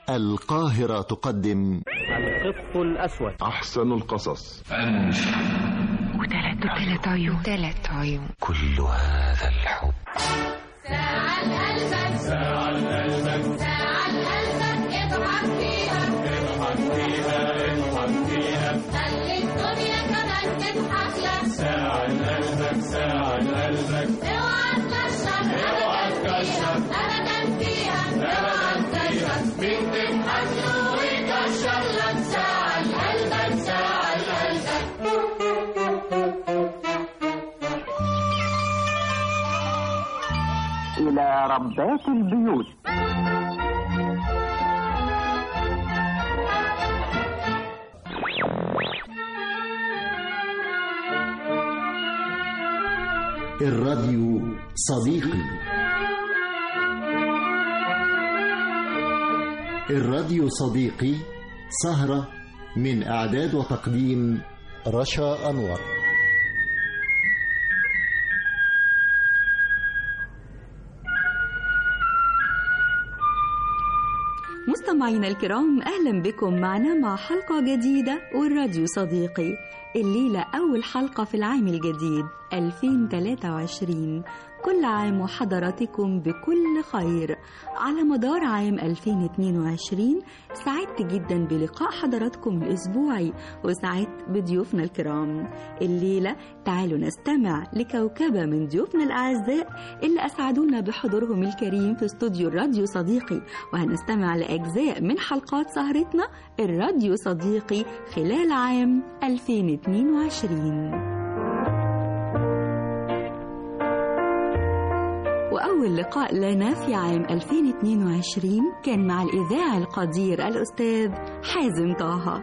القاهرة تقدم القط الأسود أحسن القصص وثلاث وثلاث عيون ثلاث عيون كل هذا الحب ساعة قلبك ساعة قلبك ساعة قلبك اضحك فيها اضحك فيها اضحك فيها خلي الدنيا كمان تضحك لك ساعة قلبك ساعة قلبك اوعى تكشف اوعى تكشف ابدا فيها اوعى تكشف مين تضحك له ويكشف لك ساعة قلبك ساعة قلبك إلى ربات البيوت الراديو صديقي الراديو صديقي سهرة من إعداد وتقديم رشا أنور مستمعينا الكرام أهلا بكم معنا مع حلقة جديدة والراديو صديقي الليلة أول حلقة في العام الجديد 2023 كل عام وحضراتكم بكل خير على مدار عام 2022 سعدت جدا بلقاء حضراتكم الأسبوعي وسعدت بضيوفنا الكرام الليلة تعالوا نستمع لكوكبة من ضيوفنا الأعزاء اللي أسعدونا بحضورهم الكريم في استوديو الراديو صديقي وهنستمع لأجزاء من حلقات سهرتنا الراديو صديقي خلال عام 2022 وأول لقاء لنا في عام 2022 كان مع الإذاعي القدير الأستاذ حازم طه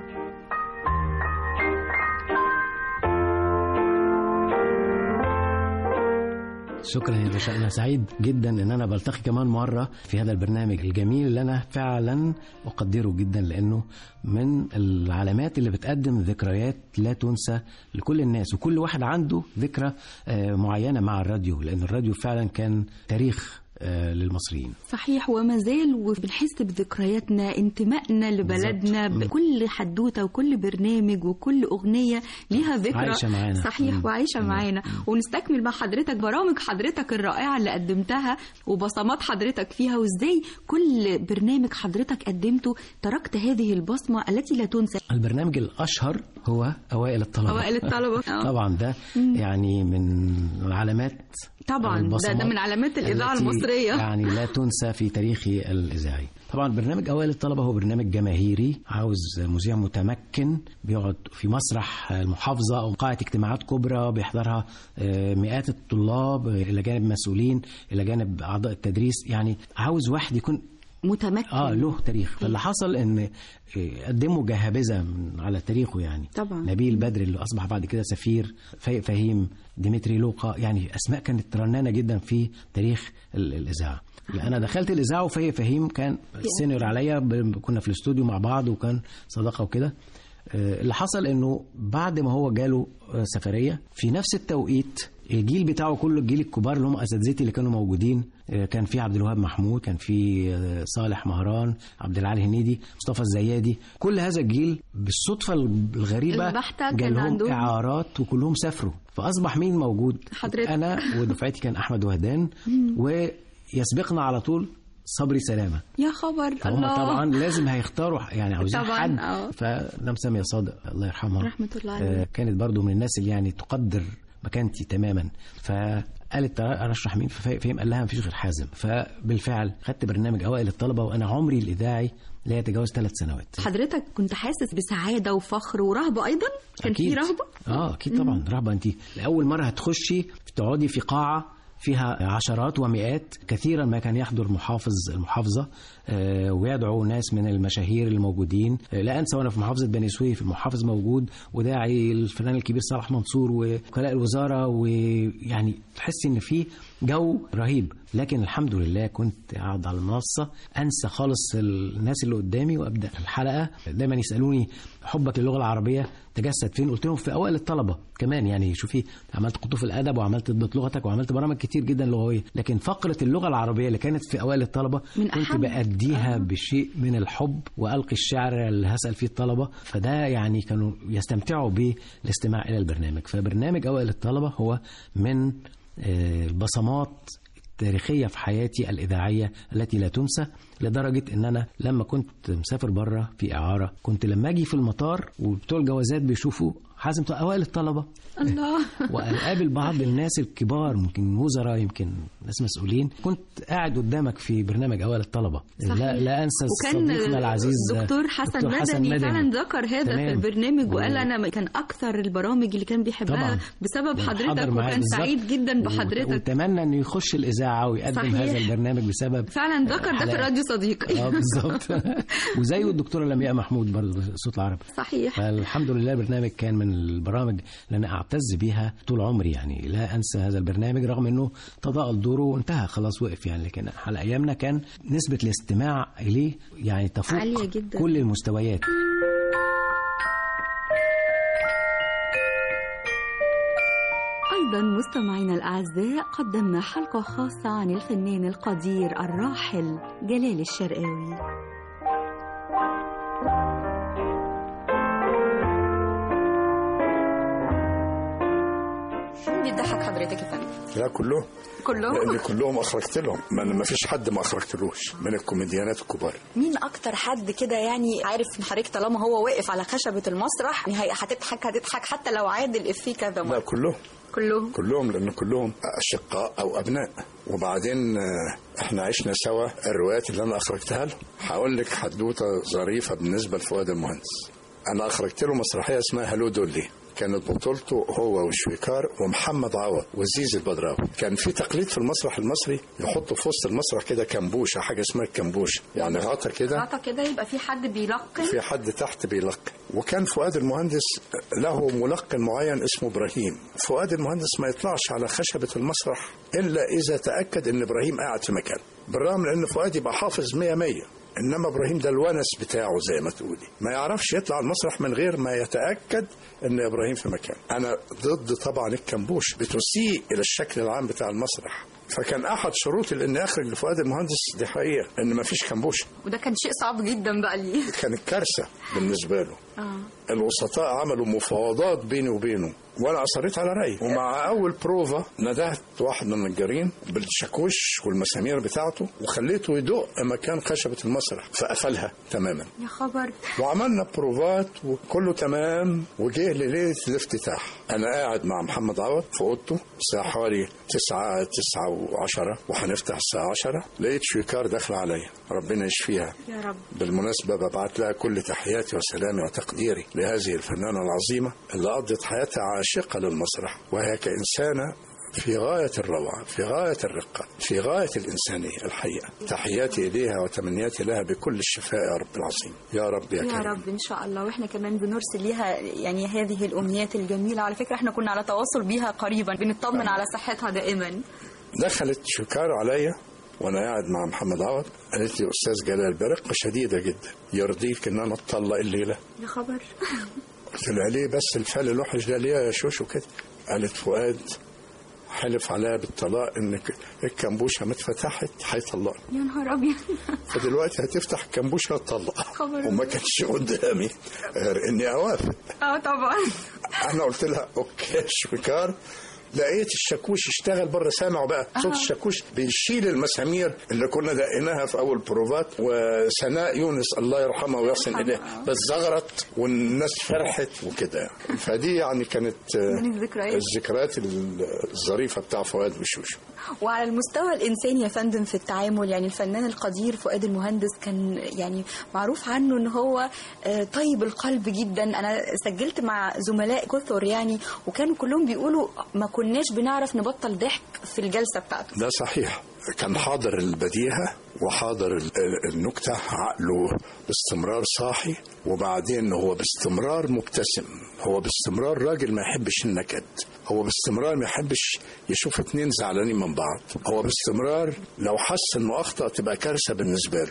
شكرا يا باشا انا سعيد جدا ان انا بلتقي كمان مره في هذا البرنامج الجميل اللي انا فعلا اقدره جدا لانه من العلامات اللي بتقدم ذكريات لا تنسى لكل الناس وكل واحد عنده ذكرى آه، معينه مع الراديو لان الراديو فعلا كان تاريخ آه، للمصريين صحيح وما زال وبنحس بذكرياتنا انتمائنا لبلدنا بالظبط. بكل حدوته وكل برنامج وكل اغنيه ليها ذكرى عايشة معانا. صحيح مم. وعايشه مم. معانا ونستكمل مع حضرتك برامج حضرتك الرائعه اللي قدمتها وبصمات حضرتك فيها وازاي كل برنامج حضرتك قدمته تركت هذه البصمه التي لا تنسى البرنامج الاشهر هو اوائل الطلبه اوائل الطلبه آه. طبعا ده يعني من علامات طبعا ده, البصمات ده من علامات الاذاعه التي المصريه يعني لا تنسى في تاريخي الإذاعي طبعا برنامج أوائل الطلبة هو برنامج جماهيري عاوز مذيع متمكن بيقعد في مسرح المحافظة أو قاعة اجتماعات كبرى بيحضرها آه، مئات الطلاب إلى جانب مسؤولين إلى جانب أعضاء التدريس يعني عاوز واحد يكون متمكن اه له تاريخ فاللي حصل ان آه، قدموا جهابذه من على تاريخه يعني طبعا. نبيل بدر اللي اصبح بعد كده سفير فايق فهيم ديمتري لوقا يعني اسماء كانت رنانه جدا في تاريخ ال- الاذاعه انا دخلت الاذاعه وفايق فهيم كان سينيور عليا ب- كنا في الاستوديو مع بعض وكان صداقه وكده آه، اللي حصل انه بعد ما هو جاله آه، سفريه في نفس التوقيت الجيل بتاعه كله الجيل الكبار اللي هم اساتذتي اللي كانوا موجودين آه، كان في عبد الوهاب محمود كان في آه، صالح مهران عبد العالي هنيدي مصطفى الزيادي كل هذا الجيل بالصدفه الغريبه البحتة كان جالهم عندهم- اعارات وكلهم سافروا فاصبح مين موجود حضرتك. انا ودفعتي كان احمد وهدان ويسبقنا على طول صبري سلامه يا خبر فهم الله طبعا لازم هيختاروا يعني عاوزين طبعاً، حد آه. فنام سامية صادق الله يرحمها رحمة الله عليه. آه كانت برضو من الناس اللي يعني تقدر مكانتي تماما فقالت ارشح مين ففهم قال لها مفيش غير حازم فبالفعل خدت برنامج اوائل الطلبه وانا عمري الاذاعي لا يتجاوز ثلاث سنوات حضرتك كنت حاسس بسعادة وفخر ورهبة أيضا؟ كان في أكيد. رهبة؟ اه اكيد طبعا رهبه انت لاول مره هتخشي تقعدي في قاعه فيها عشرات ومئات كثيرا ما كان يحضر محافظ المحافظة آه، ويدعو ناس من المشاهير الموجودين آه، لا أنسى وأنا في محافظة بني سويف المحافظ موجود وداعي الفنان الكبير صالح منصور ووكلاء الوزارة ويعني تحسي إن في جو رهيب لكن الحمد لله كنت قاعد على المنصة أنسى خالص الناس اللي قدامي وأبدأ الحلقة دايما يسألوني حبك للغة العربية تجسد فين قلت لهم في أوائل الطلبة كمان يعني شوفي عملت قطوف الأدب وعملت ضد لغتك وعملت برامج كتير جدا لغوية لكن فقرة اللغة العربية اللي كانت في أوائل الطلبة من كنت أحب. بقدم أديها بشيء من الحب وألقي الشعر اللي هسأل فيه الطلبة فده يعني كانوا يستمتعوا بالاستماع إلى البرنامج فبرنامج أوائل الطلبة هو من آه، البصمات التاريخية في حياتي الإذاعية التي لا تنسى لدرجة إن أنا لما كنت مسافر بره في إعارة كنت لما أجي في المطار وبتوع الجوازات بيشوفوا حازم أوائل الطلبة الله وقابل بعض الناس الكبار ممكن وزراء يمكن ناس مسؤولين كنت قاعد قدامك في برنامج اوائل الطلبه صحيح. لا, لا انسى وكان صديقنا العزيز دكتور حسن, دكتور مدني, فعلا ذكر هذا في تمام. البرنامج وقال و- انا كان اكثر البرامج اللي كان بيحبها طبعا. بسبب حضر حضرتك معايا وكان بالظبط. سعيد جدا و- بحضرتك واتمنى انه يخش الاذاعه ويقدم صحيح. هذا البرنامج بسبب فعلا ذكر ده في حلقة. الراديو صديقي اه بالظبط وزيه الدكتوره لمياء محمود برضه صوت العرب صحيح فالحمد لله البرنامج كان من البرامج اللي انا اعتز بيها طول عمري يعني لا انسى هذا البرنامج رغم انه تضاءل دوره وانتهى خلاص وقف يعني لكن على ايامنا كان نسبه الاستماع اليه يعني تفوق عالية جدا. كل المستويات أيضا مستمعينا الأعزاء قدمنا حلقة خاصة عن الفنان القدير الراحل جلال الشرقاوي بيضحك حضرتك يا فندم لا كلهم كلهم لان كلهم اخرجت لهم ما ما فيش حد ما اخرجتلوش من الكوميديانات الكبار مين اكتر حد كده يعني عارف ان حضرتك طالما هو واقف على خشبه المسرح يعني هي- هتضحك هتضحك حتى لو عاد الافيه كذا لا مره كلهم كلهم كلهم لان كلهم اشقاء او ابناء وبعدين آه، احنا عشنا سوا الروايات اللي انا اخرجتها له هقول لك حدوته ظريفه بالنسبه لفؤاد المهندس انا اخرجت له مسرحيه اسمها هلو دولي كانت بطولته هو وشويكار ومحمد عوض وزيز البدراوي كان في تقليد في المسرح المصري يحطوا في وسط المسرح كده كمبوشه حاجه اسمها الكمبوشه يعني غطا كده غطا كده يبقى في حد بيلقن في حد تحت بيلقن وكان فؤاد المهندس له ملقن معين اسمه ابراهيم فؤاد المهندس ما يطلعش على خشبة المسرح إلا إذا تأكد إن إبراهيم قاعد في مكان بالرغم لأن فؤاد يبقى حافظ مية مية إنما إبراهيم ده الونس بتاعه زي ما تقولي ما يعرفش يطلع على المسرح من غير ما يتأكد إن إبراهيم في مكان أنا ضد طبعا الكمبوش بتسيء إلى الشكل العام بتاع المسرح فكان أحد شروطي لإني أخرج لفؤاد المهندس دي حقيقة إن مفيش كمبوشة وده كان شيء صعب جدا بقى ليه كانت كارثة بالنسبة له اه الوسطاء عملوا مفاوضات بيني وبينه وانا اصريت على رايي ومع اول بروفا ندهت واحد من النجارين بالشاكوش والمسامير بتاعته وخليته يدق مكان خشبه المسرح فقفلها تماما يا خبر وعملنا بروفات وكله تمام وجه ليله الافتتاح انا قاعد مع محمد عوض في اوضته الساعه حوالي 9 9 و10 وهنفتح الساعه 10 لقيت شويكار داخله عليا ربنا يشفيها يا رب بالمناسبة ببعت لها كل تحياتي وسلامي وتقديري لهذه الفنانة العظيمة اللي قضت حياتها عاشقة للمسرح وهي كإنسانة في غاية الروعة في غاية الرقة في غاية الإنسانية الحقيقة تحياتي إليها وتمنياتي لها بكل الشفاء يا رب العظيم يا رب يا, يا كريم رب ان شاء الله واحنا كمان بنرسل ليها يعني هذه الامنيات الجميله على فكره احنا كنا على تواصل بيها قريبا بنطمن على صحتها دائما دخلت شكار عليا وانا قاعد مع محمد عوض قالت لي استاذ جلال برقه شديده جدا يرضيك ان انا اتطلق الليله يا خبر قلت لها ليه بس الفعل الوحش ده ليه يا شوشو كده قالت فؤاد حلف عليها بالطلاق ان ك- الكمبوشه ما اتفتحت هيطلقني يا نهار ابيض فدلوقتي هتفتح الكمبوشه هتطلق خبر وما كانش قدامي غير اني اوافق اه طبعا انا قلت لها اوكي شويكار لقيت الشاكوش اشتغل بره سامعوا بقى صوت الشاكوش بيشيل المسامير اللي كنا دقيناها في اول بروفات وسناء يونس الله يرحمها ويحسن اليها بس زغرت والناس فرحت وكده فدي يعني كانت آه، من الذكريات. الذكريات الظريفه بتاع فؤاد وشوشو وعلى المستوى الانساني يا فندم في التعامل يعني الفنان القدير فؤاد المهندس كان يعني معروف عنه ان هو آه، طيب القلب جدا انا سجلت مع زملاء كثر يعني وكانوا كلهم بيقولوا ما كناش بنعرف نبطل ضحك في الجلسه بتاعته ده صحيح كان حاضر البديهة وحاضر ال- ال- النكتة عقله باستمرار صاحي وبعدين هو باستمرار مبتسم هو باستمرار راجل ما يحبش النكد هو باستمرار ما يحبش يشوف اتنين زعلانين من بعض هو باستمرار لو حس انه اخطأ تبقى كارثة بالنسبة له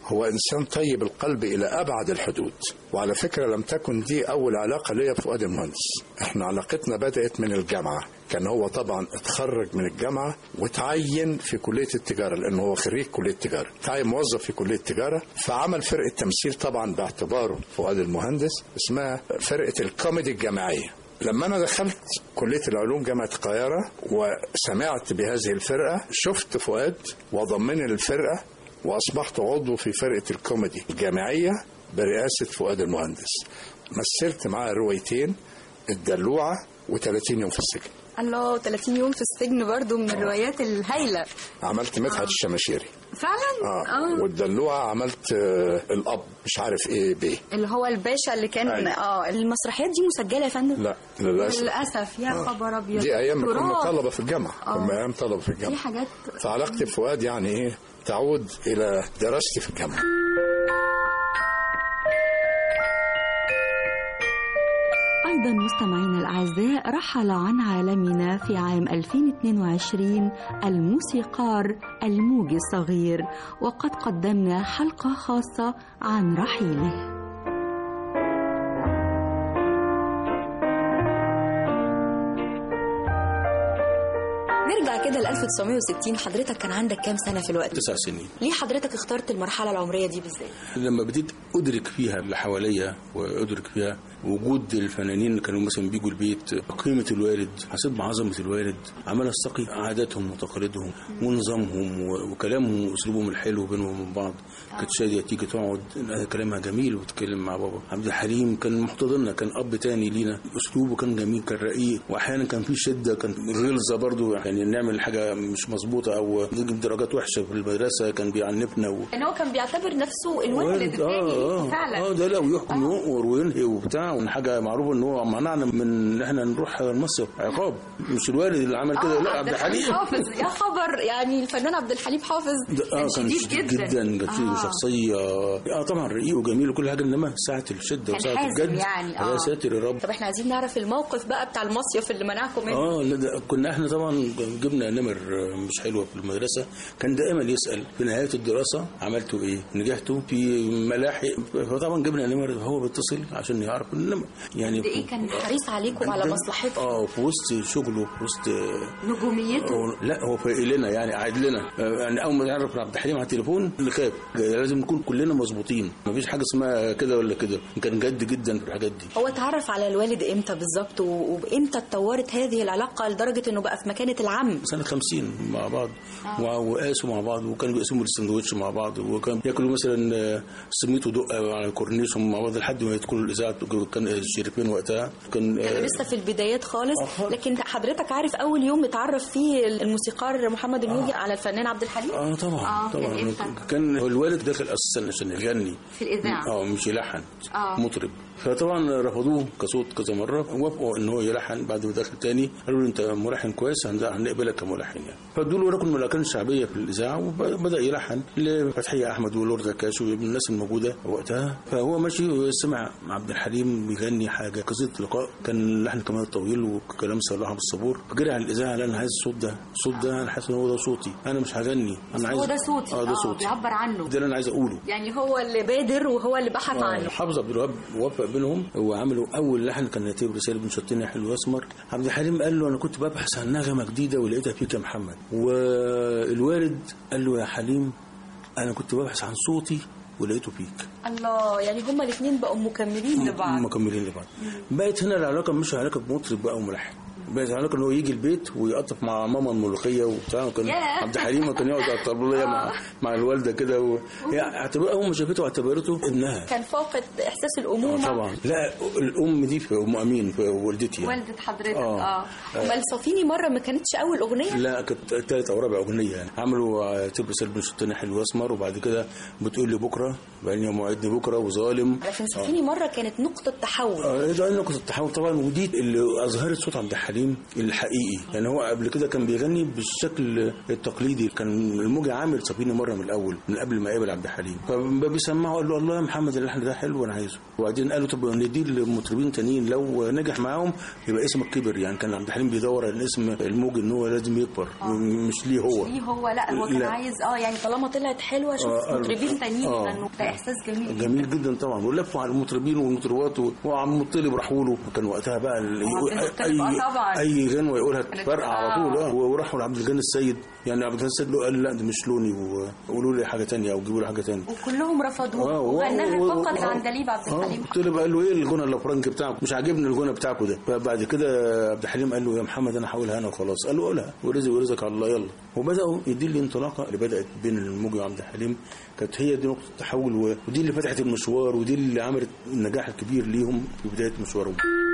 هو إنسان طيب القلب إلى أبعد الحدود وعلى فكرة لم تكن دي أول علاقة ليا بفؤاد المهندس احنا علاقتنا بدأت من الجامعة كان هو طبعا اتخرج من الجامعة وتعين في كلية التجارة لأنه هو خريج كلية التجارة تعين موظف في كلية التجارة فعمل فرقة تمثيل طبعا باعتباره فؤاد المهندس اسمها فرقة الكوميدي الجامعية لما انا دخلت كليه العلوم جامعه القاهره وسمعت بهذه الفرقه شفت فؤاد وضمني للفرقه واصبحت عضو في فرقه الكوميدي الجامعيه برئاسه فؤاد المهندس مثلت معاه روايتين الدلوعه و30 يوم في السجن الله 30 يوم في السجن برضو من الروايات الهايله عملت مدحت الشماشيري فعلا اه والدلوعه عملت آه الاب مش عارف ايه بيه اللي هو الباشا اللي كان أيوة. اه المسرحيات دي مسجله يا فندم لا للاسف للاسف يا آه. خبر ابيض دي ايام ما كنا تراث. طلبه في الجامعه آه. كنا ايام طلبه في في الجامعه حاجات فعلاقتي بفؤاد يعني ايه تعود الى دراستي في الجامعه أيضا مستمعينا الأعزاء رحل عن عالمنا في عام 2022 الموسيقار الموجي الصغير وقد قدمنا حلقة خاصة عن رحيله نرجع كده ل 1960 حضرتك كان عندك كام سنه في الوقت تسع سنين ليه حضرتك اخترت المرحله العمريه دي بالذات لما بديت ادرك فيها اللي حواليا وادرك فيها وجود الفنانين اللي كانوا مثلا بيجوا البيت قيمه الوالد حسيت بعظمه الوالد عمال استقي عاداتهم وتقاليدهم ونظامهم و- وكلامهم واسلوبهم الحلو بينهم وبين بعض كانت شاديه تيجي تقعد إنها كلامها جميل وتتكلم مع بابا عبد الحليم كان محتضننا كان اب تاني لينا اسلوبه كان جميل كان رقيق واحيانا كان في شده كان غلظه برضو يعني نعمل حاجه مش مظبوطه او نجيب درجات وحشه في المدرسه كان بيعنفنا و... ان هو كان بيعتبر نفسه الوالد اه الثاني اه فعلا اه ده لا ويحكم يؤمر وينهي وبتاع وحاجه معروفه ان هو منعنا من ان احنا نروح المصيف عقاب مش الوالد اللي عمل كده لا عبد الحليم حافظ يا خبر يعني الفنان عبد الحليم حافظ ده اه كان شديد جدا كان فيه شخصيه اه طبعا رقيق وجميل وكل حاجه انما ساعه الشده كان وساعه حازم الجد يعني، يا آه. ساتر يا رب طب احنا عايزين نعرف الموقف بقى بتاع المصيف اللي منعكم منه اه لا ده كنا احنا طبعا جبنا نمر مش حلوه في المدرسه كان دائما يسال في نهايه الدراسه عملتوا ايه؟ نجحتوا في ملاحق فطبعا جبنا نمر هو بيتصل عشان يعرف النمر يعني قد ايه كان حريص عليكم على جداً. مصلحتكم اه في وسط شغله في وسط نجوميته هو لا هو فايق لنا يعني قاعد لنا آه، يعني اول ما يعرف عبد الحليم على التليفون اللي خاف لازم نكون كلنا مظبوطين مفيش حاجه اسمها كده ولا كده كان جد جدا في الحاجات دي هو اتعرف على الوالد امتى بالظبط و- وامتى اتطورت هذه العلاقه لدرجه انه بقى في مكانه العم سنة 50 مع بعض آه. وقاسوا مع بعض وكانوا بيقسموا السندوتش مع بعض وكان ياكلوا مثلا آه، سميت ودقه على الكورنيش هم مع بعض لحد ما يدخلوا الاذاعه كان الشريفين وقتها كان كانوا آه، لسه في البدايات خالص آه خالص. لكن حضرتك عارف اول يوم اتعرف فيه الموسيقار محمد الموجي على الفنان عبد الحليم اه طبعا آه، طبعا كان إمتى؟ كان هو الوالد داخل اساسا عشان يغني في الإذاعة. اه مش يلحن آه. مطرب فطبعا رفضوه كصوت كذا مره وافقوا ان هو يلحن بعد ما دخل تاني قالوا له انت ملحن كويس هن- هنقبلك كملحن يعني فادوا له ركن من الاركان الشعبيه في الاذاعه وبدا يلحن لفتحيه احمد ولورد كاش ومن الناس الموجوده وقتها فهو ماشي سمع عبد الحليم بيغني حاجه قصيده لقاء كان لحن كمان طويل وكلام صلاح ابو الصبور فجري على الاذاعه قال انا عايز الصوت ده الصوت ده انا حاسس ان هو ده صوتي انا مش هغني انا عايز هو ده صوتي اه ده صوتي بيعبر عنه ده اللي انا عايز اقوله يعني هو اللي بادر وهو اللي بحث عنه حافظ عبد الوهاب وافق بينهم وعملوا اول لحن كان يتيب رساله بن شطين حلو اسمر عبد الحليم قال له انا كنت ببحث عن نغمه جديده ولقيتها فيك يا محمد والوالد قال له يا حليم انا كنت ببحث عن صوتي ولقيته فيك الله يعني هما الاثنين بقوا مكملين لبعض مكملين لبعض بقت هنا العلاقه مش علاقه بمطرب بقى وملحن بقت علاقه ان هو يجي البيت ويقطف مع ماما الملوخيه وبتاع وكان ياه. عبد الحليم كان يقعد على الطبليه مع مع الوالده كده و... هي اعتبر اول ما شافته اعتبرته ابنها كان فاقد احساس آه الامومه طبعا لا الام دي في ام امين في والدتي يعني. والدة حضرتك آه. اه امال صافيني مره ما كانتش اول اغنيه لا كانت ثالث او رابع اغنيه يعني عملوا تلبس سلب شطين حلو اسمر وبعد كده بتقول لي بكره بعدين يوم موعدني بكره وظالم لكن صافيني مره كانت نقطه تحول اه ده نقطة التحول طبعا ودي اللي اظهرت صوت عبد الحليم حليم الحقيقي يعني هو قبل كده كان بيغني بالشكل التقليدي كان الموجي عامل صابيني مره من الاول من قبل ما يقابل عبد الحليم فبيسمعه قال له الله يا محمد اللحن ده حلو وانا عايزه وبعدين قالوا طب نديه لمطربين تانيين لو نجح معاهم يبقى اسمك كبر يعني كان عبد الحليم بيدور على اسم الموجي ان هو لازم يكبر مش ليه هو ليه هو لا هو كان لا. عايز اه يعني طالما طلعت حلوه شوف آه، مطربين تانيين آه. يغنوا ده احساس جميل جدا جميل جدا طبعا ولفوا على المطربين والمطربات و- وعم مطلب راحوا له كان وقتها بقى ال- عبد المطلب، آه طبعا. اي اي غنوه يقولها كانت- فرقع على طول اه وراحوا لعبد الغني السيد يعني عبد الغني السيد له قال لا ده مش لوني وقولوا لي حاجه تانية او جيبوا لي حاجه تانية وكلهم رفضوه آه، و- وغناها و- فقط آه. عندليب عبد الحليم قلت له قال له ايه الغنى الافرنك بتاعكم مش عاجبني الغنى بتاعكم ده فبعد كده عبد الحليم قال له يا محمد انا هقولها انا وخلاص قال له قولها ورزق ورزقك على الله يلا وبداوا يدي لي انطلاقه اللي بدات بين الموجي وعبد الحليم كانت هي دي نقطه التحول و- ودي اللي فتحت المشوار ودي اللي عملت النجاح الكبير ليهم في بدايه مشوارهم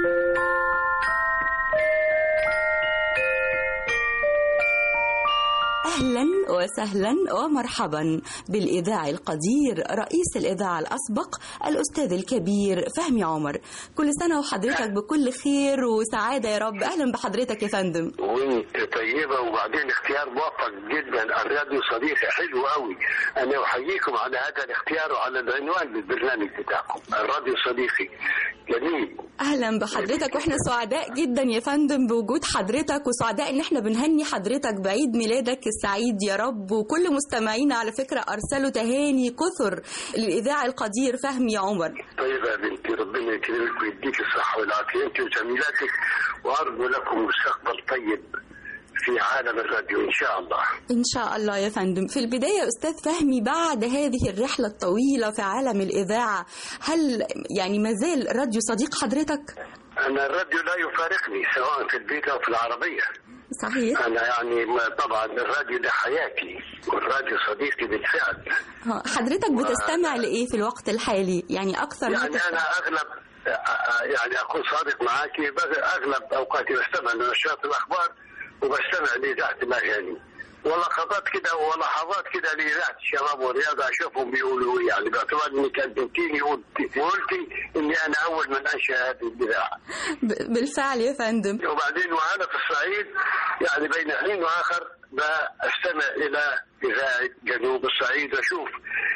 أهلا وسهلا ومرحبا بالإذاعي القدير رئيس الإذاعة الأسبق الأستاذ الكبير فهمي عمر كل سنة وحضرتك بكل خير وسعادة يا رب أهلا بحضرتك يا فندم وانت طيبة وبعدين اختيار موفق جدا الراديو صديقي حلو قوي انا احييكم على هذا الاختيار وعلى العنوان للبرنامج بتاعكم الراديو صديقي جميل أهلا بحضرتك وإحنا سعداء جدا يا فندم بوجود حضرتك وسعداء إن إحنا بنهني حضرتك بعيد ميلادك السعيد يا رب وكل مستمعينا على فكرة أرسلوا تهاني كثر للإذاعي القدير فهمي عمر طيبة يا بنتي ربنا يكرمك ويديك الصحة والعافية انت وزميلاتك وارجو لكم مستقبل طيب في عالم الراديو ان شاء الله إن شاء الله يا فندم في البداية يا أستاذ فهمي بعد هذه الرحلة الطويلة في عالم الإذاعة هل يعني مازال راديو صديق حضرتك؟ انا الراديو لا يفارقني سواء في البيت او في العربية صحيح انا يعني ما- طبعا الراديو ده حياتي والراديو صديقي بالفعل ها، حضرتك بتستمع لإيه في الوقت الحالي؟ يعني أكثر ما يعني انا اغلب يعني اكون صادق معاكي بس اغلب اوقاتي بستمع لنشرات الاخبار وبستمع لاذاعه الاغاني ولقطات كده ولحظات كده لاذاعه الشباب والرياضه اشوفهم بيقولوا إيه. يعني باعتبار انك قدمتيني وقلتي وقلتي اني انا اول من انشا هذه الاذاعه ب- بالفعل يا فندم وبعدين وانا في الصعيد يعني بين حين واخر بستمع الى اذاعه جنوب الصعيد واشوف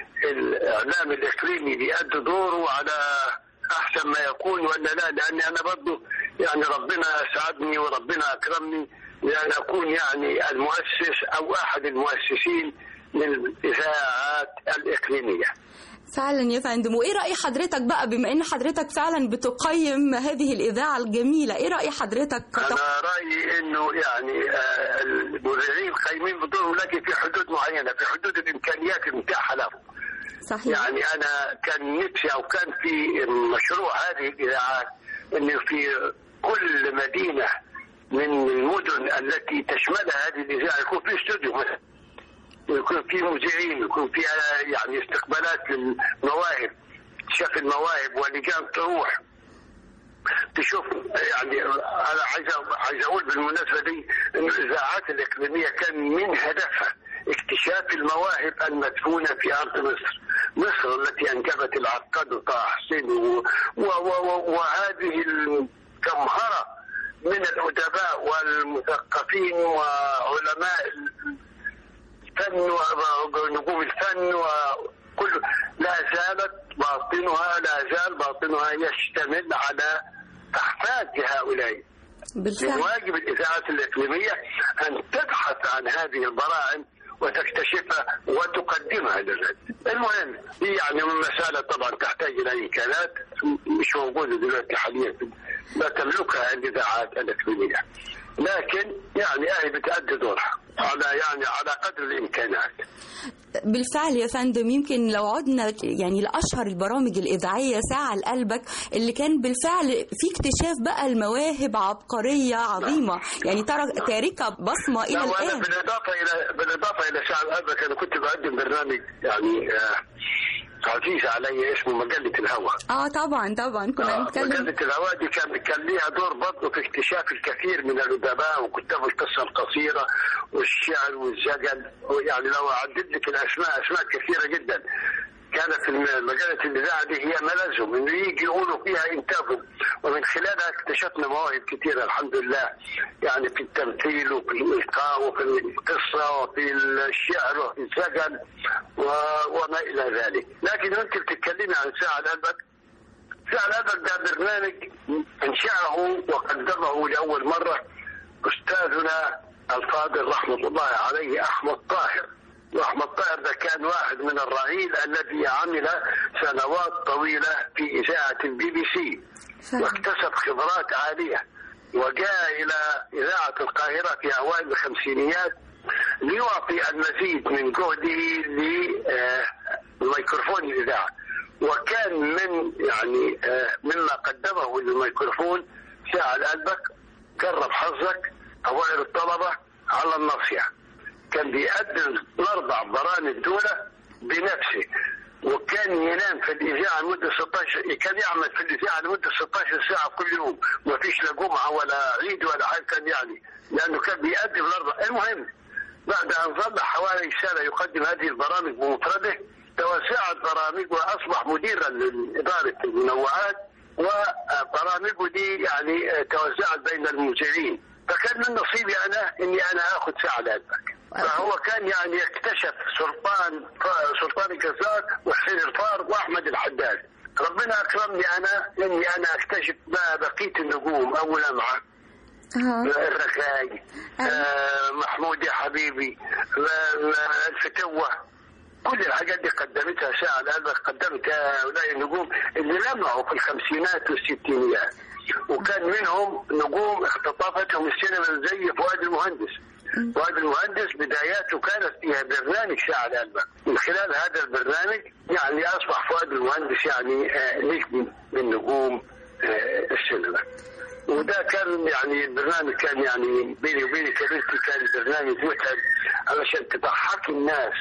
الاعلام الاقليمي بيأدي دوره على احسن ما يكون ولا لا لاني انا برضه يعني ربنا اسعدني وربنا اكرمني لان اكون يعني المؤسس او احد المؤسسين للاذاعات الاقليميه. فعلا يا فندم وإيه رأي حضرتك بقى بما إن حضرتك فعلا بتقيم هذه الإذاعة الجميلة إيه رأي حضرتك؟ انا رايي انه يعني آه، المذيعين قايمين بدورهم لكن في حدود معينه في حدود الامكانيات المتاحه لهم. صحيح يعني انا كان نفسي او كان في مشروع هذه الاذاعات انه في كل مدينه من المدن التي تشملها هذه الاذاعه يكون في استوديو مثلا ويكون في مذيعين ويكون في آه، يعني استقبالات للمواهب شاف المواهب ولجان تروح تشوف يعني انا عايز عايز اقول بالمناسبه دي انه الاذاعات الاقليميه كان من هدفها اكتشاف المواهب المدفونه في ارض مصر، مصر التي انجبت العقاد وطه حسين و- و- و- وهذه الجمهره من الادباء والمثقفين وعلماء الفن ونجوم الفن وكل لا زالت باطنها لا زال باطنها يشتمل على احفاد هؤلاء من بالفعل واجب الاذاعات الاقليميه ان تبحث عن هذه البراعم وتكتشفها وتقدمها للرد. المهم هي يعني مساله طبعا تحتاج الى امكانات مش موجوده دلوقتي حاليا لا تملكها الاذاعات الاقليميه. لكن يعني هي بتأدي دورها على يعني على قدر الامكانات. بالفعل يا فندم يمكن لو عدنا يعني لأشهر البرامج الإذاعية ساعة لقلبك اللي كان بالفعل في اكتشاف بقى المواهب عبقرية عظيمة يعني ترى تاركة بصمة إلى لا وانا الآن بالاضافه الى بالاضافه الى ساعه القلبك انا كنت بقدم برنامج يعني آه عزيز علي اسمه مجله الهوى. اه طبعا طبعا كنا آه، بنتكلم مجلة الهواء دي كان كان ليها دور برضه في اكتشاف الكثير من الأدباء وكتاب القصة القصيرة والشعر والزجل يعني لو أعدد لك الأسماء أسماء كثيرة جدا كانت الم- مجله الاذاعه دي هي ملازم انه يجي يقولوا فيها انتاجهم ومن خلالها اكتشفنا مواهب كثيره الحمد لله يعني في التمثيل وفي الالقاء وفي القصه وفي الشعر وفي السجن و- وما الى ذلك لكن انت بتتكلمي عن ساعه قلبك ساعه قلبك ده برنامج انشاه وقدمه لاول مره استاذنا الفاضل رحمه الله عليه احمد طاهر واحمد طاهر ده كان واحد من الرعيل الذي عمل سنوات طويله في اذاعه البي بي سي واكتسب خبرات عاليه وجاء الى اذاعه القاهره في اوائل الخمسينيات ليعطي المزيد من جهده لميكروفون الاذاعه وكان من يعني آه، مما قدمه للميكروفون ساعة قلبك جرب حظك اوائل الطلبه على الناصيه كان بيقدم الاربع برامج دولة بنفسه وكان ينام في الاذاعه لمده 16 كان يعمل في الاذاعه لمده 16 ساعه كل يوم ما فيش لا جمعه ولا عيد ولا حاجه كان يعني لانه كان بيقدم الاربع المهم بعد ان ظل حوالي سنه يقدم هذه البرامج بمفرده توسعت برامجه واصبح مديرا لاداره المنوعات وبرامجه دي يعني توزعت بين المذيعين فكان من نصيبي انا اني انا اخذ ساعه لقلبك فهو كان يعني اكتشف سلطان سلطان الجزار وحسين الفار واحمد الحداد ربنا اكرمني انا اني انا اكتشف بقى بقيه النجوم ابو لمعه الرخاي آه محمود يا حبيبي آه، آه، الفتوه كل الحاجات دي قدمتها ساعة الألبة قدمت هؤلاء النجوم اللي لمعوا في الخمسينات والستينيات وكان منهم نجوم اختطفتهم السينما زي فؤاد المهندس فؤاد المهندس بداياته كانت فيها برنامج ساعة الألبة من خلال هذا البرنامج يعني أصبح فؤاد المهندس يعني آه، نجم من نجوم آه، السينما وده كان يعني البرنامج كان يعني بيني وبينك يا بنتي كان برنامج متعب علشان تضحك الناس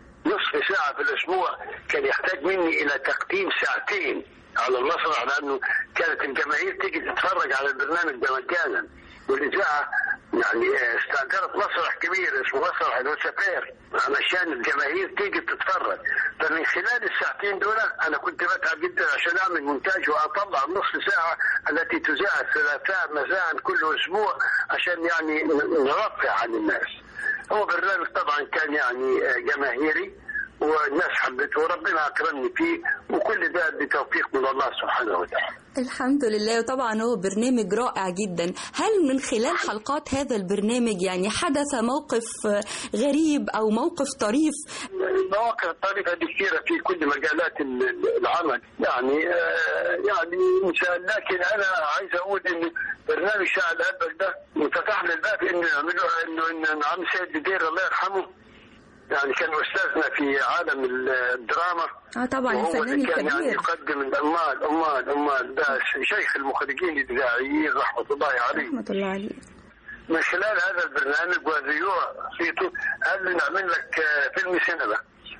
نصف ساعة في الأسبوع كان يحتاج مني إلى تقديم ساعتين على المسرح لأنه كانت الجماهير تيجي تتفرج على البرنامج ده مجانا والإذاعة يعني استأجرت مسرح كبير اسمه مسرح الوسفير علشان الجماهير تيجي تتفرج فمن خلال الساعتين دول أنا كنت بتعب جدا عشان أعمل مونتاج وأطلع النصف ساعة التي تذاع الثلاثاء مساء كل أسبوع عشان يعني نرفع عن الناس هو برنامج طبعا كان يعني جماهيري والناس حبته وربنا اكرمني فيه وكل ده بتوفيق من الله سبحانه وتعالى. الحمد لله وطبعا هو برنامج رائع جدا هل من خلال حلقات هذا البرنامج يعني حدث موقف غريب أو موقف طريف المواقف الطريفه دي كثيره في كل مجالات ال- ال- العمل يعني آه، يعني مشان لكن انا عايز اقول ان برنامج شاعر الابك ده فتح لي الباب انه يعملوا انه ان عم سيد بدير الله يرحمه يعني كان استاذنا في عالم الدراما اه طبعا وهو الفنان اللي كان يعني الكبير يقدم الامال امال امال ده شيخ المخرجين الاذاعيين رحمه الله عليه رحمة الله عليه من خلال هذا البرنامج وذيوع صيته قال لي نعمل لك آه، فيلم سينما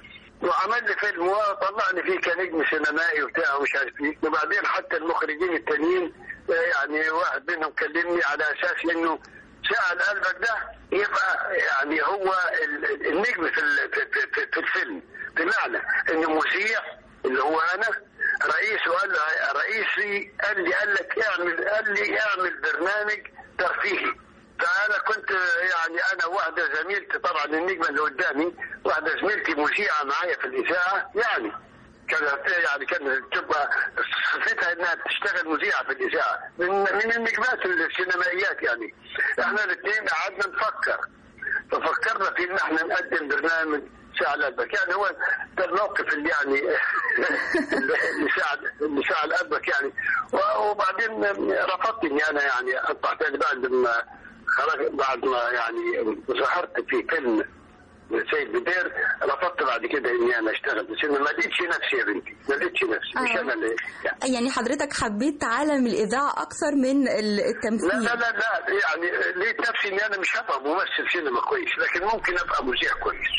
وعمل لي فيلم وطلعني فيه كنجم سينمائي وبتاع ومش عارف ايه وبعدين حتى المخرجين التانيين آه، يعني واحد منهم كلمني على اساس انه سأل قلبك ده يبقى يعني هو ال- ال- النجم في ال- في, في, في, في الفيلم بمعنى انه مذيع اللي هو انا رئيسه قال له- رئيسي قال لي قال لك اعمل قال لي اعمل برنامج ترفيهي فانا كنت يعني انا واحده زميلتي طبعا النجمه اللي قدامي واحده زميلتي مذيعه معايا في الاذاعه يعني كانت يعني كانت تبقى صفتها انها تشتغل مذيعه في الاذاعه من من النجمات السينمائيات يعني احنا الاثنين قعدنا نفكر ففكرنا في ان احنا نقدم برنامج ساعة قلبك يعني هو ده الموقف اللي يعني اللي ساعد اللي ساعد قلبك يعني وبعدين رفضت اني انا يعني اطلع تاني بعد ما خرج بعد ما يعني ظهرت في فيلم سيد بدير رفضت بعد كده اني انا اشتغل بس إنه ما لقيتش نفسي يا بنتي ما لقيتش نفسي مش آه. انا اللي يعني يعني حضرتك حبيت عالم الإذاعة أكثر من ال- لا التمثيل لا لا لا يعني لقيت نفسي اني انا مش هبقى ممثل سينما كويس لكن ممكن ابقى مذيع كويس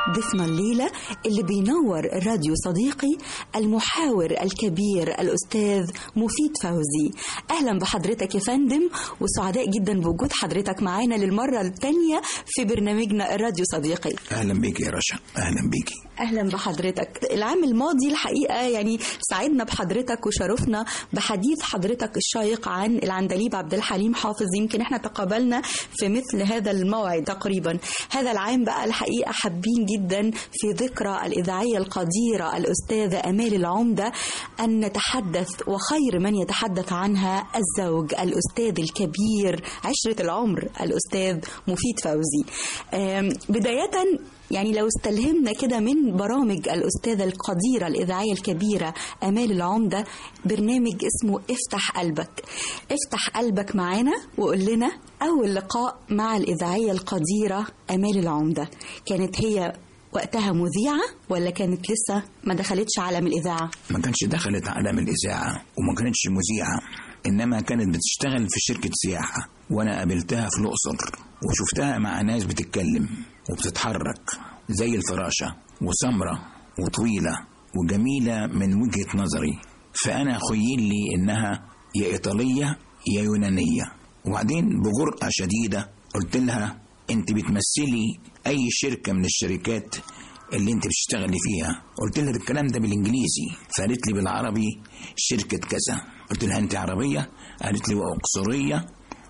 ضيفنا الليلة اللي بينور الراديو صديقي المحاور الكبير الأستاذ مفيد فوزي أهلا بحضرتك يا فندم وسعداء جدا بوجود حضرتك معانا للمرة الثانية في برنامجنا الراديو صديقي اهلا بيك يا رشا اهلا بيكي اهلا بحضرتك العام الماضي الحقيقه يعني سعدنا بحضرتك وشرفنا بحديث حضرتك الشيق عن العندليب عبد الحليم حافظ يمكن احنا تقابلنا في مثل هذا الموعد تقريبا هذا العام بقى الحقيقه حابين جدا في ذكرى الاذاعيه القديره الاستاذه امال العمده ان نتحدث وخير من يتحدث عنها الزوج الاستاذ الكبير عشره العمر الاستاذ مفيد فوزي آم، بدايه يعني لو استلهمنا كده من برامج الأستاذة القديرة الإذاعية الكبيرة أمال العمدة برنامج اسمه افتح قلبك افتح قلبك معانا وقول لنا أول لقاء مع الإذاعية القديرة أمال العمدة كانت هي وقتها مذيعة ولا كانت لسه ما دخلتش عالم الإذاعة ما كانش دخلت عالم الإذاعة وما كانتش مذيعة إنما كانت بتشتغل في شركة سياحة وأنا قابلتها في الأقصر وشفتها مع ناس بتتكلم وبتتحرك زي الفراشة وسمرة وطويلة وجميلة من وجهة نظري فأنا خيل لي إنها يا إيطالية يا يونانية وبعدين بجرأة شديدة قلت لها أنت بتمثلي أي شركة من الشركات اللي انت بتشتغلي فيها قلت لها الكلام ده بالانجليزي فقالت لي بالعربي شركة كذا قلت لها انت عربية قالت لي واقصرية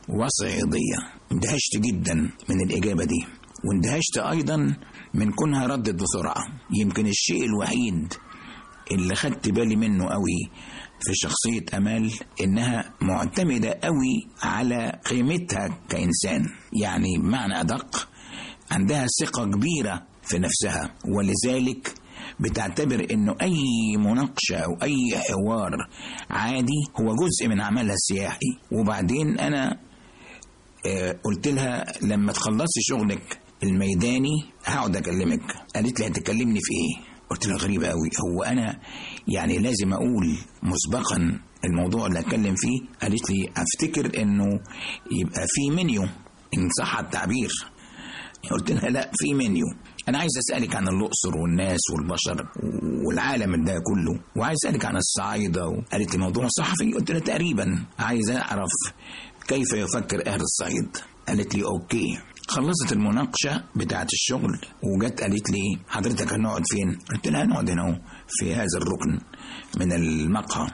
وصعيدية اندهشت جدا من الإجابة دي واندهشت أيضا من كونها ردت بسرعة يمكن الشيء الوحيد اللي خدت بالي منه قوي في شخصية أمال إنها معتمدة قوي على قيمتها كإنسان يعني معنى أدق عندها ثقة كبيرة في نفسها ولذلك بتعتبر انه اي مناقشه او اي حوار عادي هو جزء من عملها السياحي وبعدين انا آه، قلت لها لما تخلصي شغلك الميداني هقعد اكلمك قالت لي هتكلمني في ايه قلت لها غريبه قوي هو انا يعني لازم اقول مسبقا الموضوع اللي اتكلم فيه قالت لي افتكر انه يبقى في منيو ان صح التعبير قلت لها لا في منيو انا عايز اسالك عن الاقصر والناس والبشر والعالم ده كله وعايز اسالك عن الصعايده قالت لي موضوع صحفي قلت لها تقريبا عايز اعرف كيف يفكر اهل الصعيد قالت لي اوكي خلصت المناقشة بتاعت الشغل وجت قالت لي حضرتك هنقعد فين؟ قلت لها هنقعد هنا أهو في هذا الركن من المقهى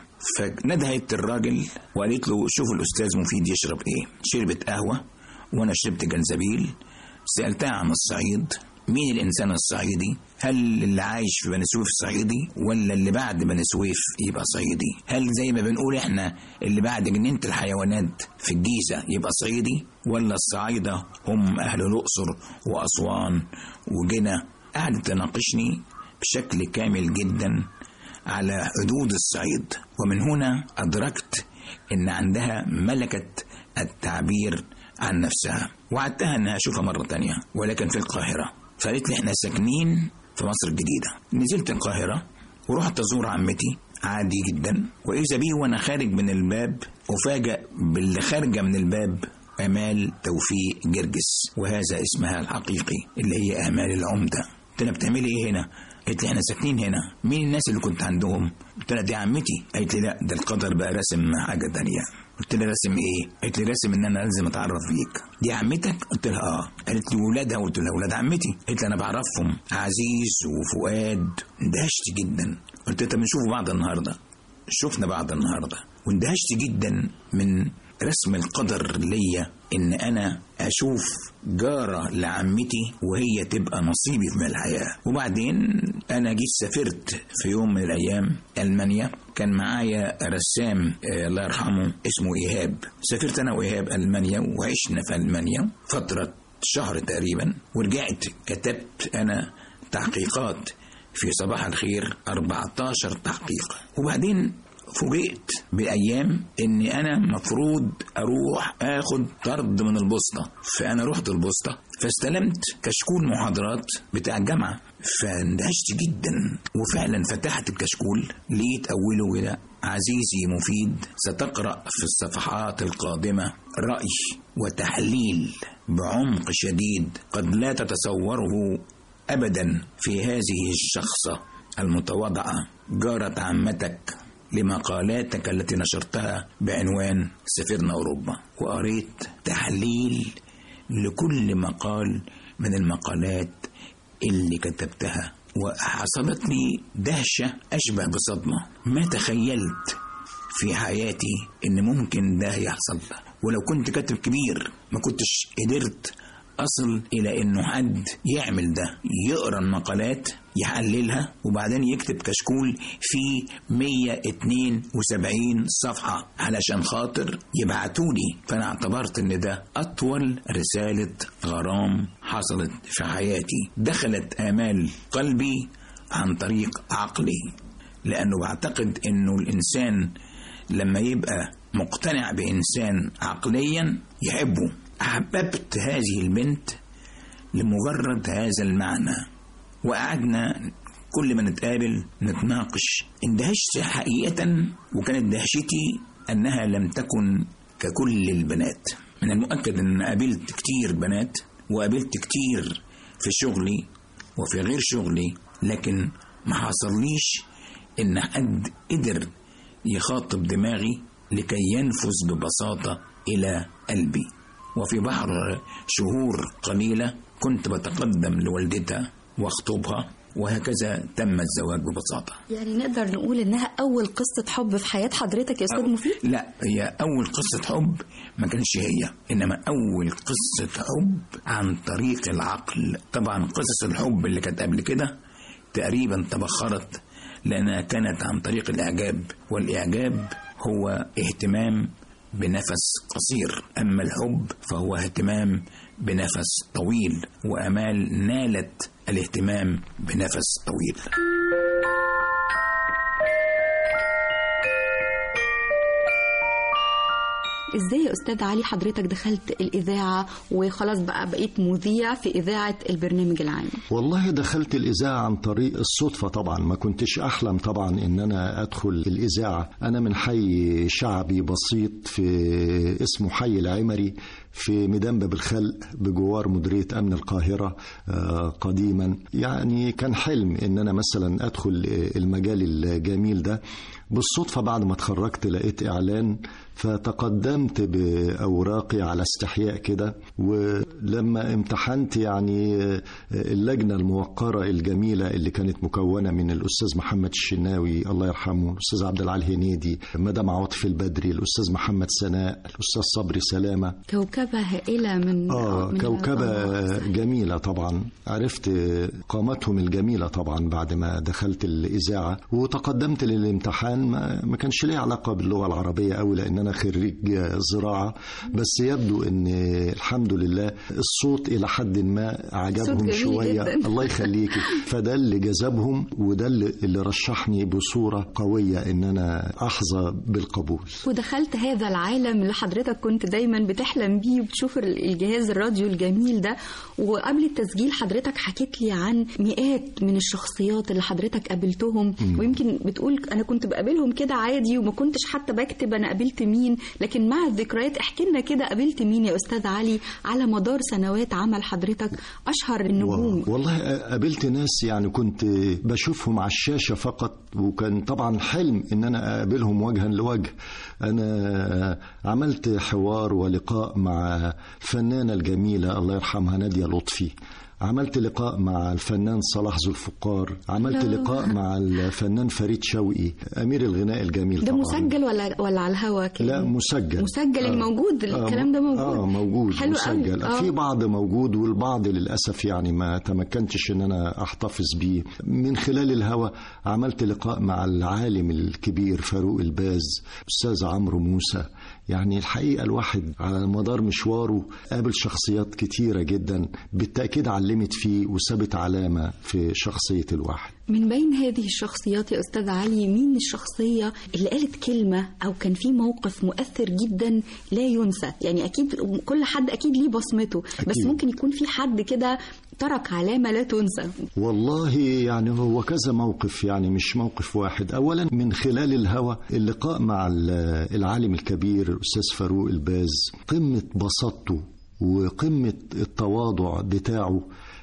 فندهت الراجل وقالت له شوف الأستاذ مفيد يشرب إيه؟ شربت قهوة وأنا شربت جنزبيل سألتها عن الصعيد مين الإنسان الصعيدي؟ هل اللي عايش في بني سويف صعيدي ولا اللي بعد بني سويف يبقى صعيدي؟ هل زي ما بنقول إحنا اللي بعد جنينة الحيوانات في الجيزة يبقى صعيدي ولا الصعايدة هم أهل الأقصر وأسوان وجنة؟ قعدت تناقشني بشكل كامل جدا على حدود الصعيد ومن هنا أدركت إن عندها ملكة التعبير عن نفسها وعدتها انها اشوفها مره تانية ولكن في القاهره فقالت لي احنا ساكنين في مصر الجديده نزلت القاهره ورحت ازور عمتي عادي جدا واذا بي وانا خارج من الباب افاجئ باللي خارجه من الباب امال توفيق جرجس وهذا اسمها الحقيقي اللي هي امال العمده قلت لها بتعملي ايه هنا قالت لي احنا ساكنين هنا مين الناس اللي كنت عندهم قلت لها دي عمتي قالت لي لا ده القدر بقى رسم حاجه تانية قلت لها راسم ايه؟ قالت لي راسم ان انا لازم اتعرف بيك. دي عمتك؟ قلت لها اه. قالت لي ولادها؟ قلت لها ولاد عمتي. قالت لي انا بعرفهم عزيز وفؤاد. اندهشت جدا. قلت لها طب نشوف بعض النهارده. شفنا بعض النهارده واندهشت جدا من رسم القدر ليا ان انا اشوف جارة لعمتي وهي تبقى نصيبي من الحياة وبعدين انا جيت سافرت في يوم من الايام المانيا كان معايا رسام آه الله يرحمه اسمه ايهاب سافرت انا وايهاب المانيا وعشنا في المانيا فترة شهر تقريبا ورجعت كتبت انا تحقيقات في صباح الخير 14 تحقيق وبعدين فوجئت بأيام إني أنا مفروض أروح آخد طرد من البوسطة فأنا رحت البوسطة فاستلمت كشكول محاضرات بتاع الجامعة فاندهشت جدا وفعلا فتحت الكشكول لقيت أوله كده عزيزي مفيد ستقرأ في الصفحات القادمة رأي وتحليل بعمق شديد قد لا تتصوره أبدا في هذه الشخصة المتواضعة جارة عمتك لمقالاتك التي نشرتها بعنوان سفرنا أوروبا وقريت تحليل لكل مقال من المقالات اللي كتبتها وحصلتني دهشة أشبه بصدمة ما تخيلت في حياتي إن ممكن ده يحصل ولو كنت كاتب كبير ما كنتش قدرت أصل إلى إنه حد يعمل ده يقرأ المقالات يحللها وبعدين يكتب كشكول فيه 172 صفحة علشان خاطر يبعتولي فأنا اعتبرت إن ده أطول رسالة غرام حصلت في حياتي دخلت آمال قلبي عن طريق عقلي لأنه بعتقد إنه الإنسان لما يبقى مقتنع بإنسان عقليا يحبه أحببت هذه البنت لمجرد هذا المعنى وقعدنا كل ما نتقابل نتناقش اندهشت حقيقة وكانت دهشتي أنها لم تكن ككل البنات من المؤكد أن قابلت كتير بنات وقابلت كتير في شغلي وفي غير شغلي لكن ما حصليش إن حد قدر يخاطب دماغي لكي ينفذ ببساطة إلى قلبي وفي بحر شهور قليلة كنت بتقدم لوالدتها واخطبها وهكذا تم الزواج ببساطة يعني نقدر نقول انها اول قصه حب في حياه حضرتك يا استاذ مفيد لا هي أول قصة حب ما كانش هي إنما أول قصة حب عن طريق العقل طبعا قصص الحب اللي كانت قبل كده تقريبا تبخرت لأنها كانت عن طريق الإعجاب والإعجاب هو اهتمام بنفس قصير أما الحب فهو اهتمام بنفس طويل وأمال نالت الاهتمام بنفس طويل ازاي يا استاذ علي حضرتك دخلت الاذاعه وخلاص بقى بقيت مذيع في اذاعه البرنامج العام والله دخلت الإذاعة عن طريق الصدفة طبعا ما كنتش أحلم طبعا إن أنا أدخل الإذاعة أنا من حي شعبي بسيط في اسمه حي العمري في ميدان باب الخلق بجوار مديرية أمن القاهرة آه، قديما يعني كان حلم إن أنا مثلا أدخل المجال الجميل ده بالصدفة بعد ما اتخرجت لقيت إعلان فتقدمت بأوراقي على استحياء كده ولما امتحنت يعني اللجنة الموقرة الجميلة اللي كانت مكونة من الأستاذ محمد الشناوي الله يرحمه الأستاذ عبد العال هنيدي مدام عواطف البدري الأستاذ محمد سناء الأستاذ صبري سلامة كوكبه هائله من آه من كوكبة العظمات. جميلة طبعا عرفت قامتهم الجميلة طبعا بعد ما دخلت الإذاعة وتقدمت للامتحان ما, ما كانش ليه علاقة باللغة العربية أوي لأن أنا خريج زراعة بس يبدو أن الحمد لله الصوت إلى حد ما عجبهم جميل شوية جداً. الله يخليكي فده اللي جذبهم وده اللي اللي رشحني بصورة قوية أن أنا أحظى بالقبول ودخلت هذا العالم اللي حضرتك كنت دايما بتحلم بيه وبتشوف ال- الجهاز الراديو الجميل ده وقبل التسجيل حضرتك حكيت لي عن مئات من الشخصيات اللي حضرتك قابلتهم مم. ويمكن بتقول انا كنت بقابلهم كده عادي وما كنتش حتى بكتب انا قابلت مين لكن مع الذكريات احكي لنا كده قابلت مين يا استاذ علي على مدار سنوات عمل حضرتك اشهر النجوم والله قابلت ناس يعني كنت بشوفهم على الشاشة فقط وكان طبعا حلم ان انا اقابلهم وجها لوجه انا عملت حوار ولقاء مع الفنانة الجميلة الله يرحمها نادية لطفي عملت لقاء مع الفنان صلاح ذو الفقار عملت الله. لقاء مع الفنان فريد شوقي امير الغناء الجميل ده طبعا مسجل ولا ولا على الهوا كده لا مسجل مسجل الموجود الكلام ده موجود اه موجود حلو مسجل قوي. آه. في بعض موجود والبعض للاسف يعني ما تمكنتش ان انا احتفظ بيه من خلال الهوى عملت لقاء مع العالم الكبير فاروق الباز استاذ عمرو موسى يعني الحقيقه الواحد على مدار مشواره قابل شخصيات كتيره جدا بالتاكيد علمت فيه وسابت علامه في شخصيه الواحد من بين هذه الشخصيات يا أستاذ علي مين الشخصية اللي قالت كلمة أو كان في موقف مؤثر جدا لا ينسى يعني أكيد كل حد أكيد ليه بصمته بس أكيد. ممكن يكون في حد كده ترك علامة لا تنسى والله يعني هو كذا موقف يعني مش موقف واحد اولا من خلال الهوى اللقاء مع ال- العالم الكبير الاستاذ فاروق الباز قمه بساطته وقمه التواضع بتاعه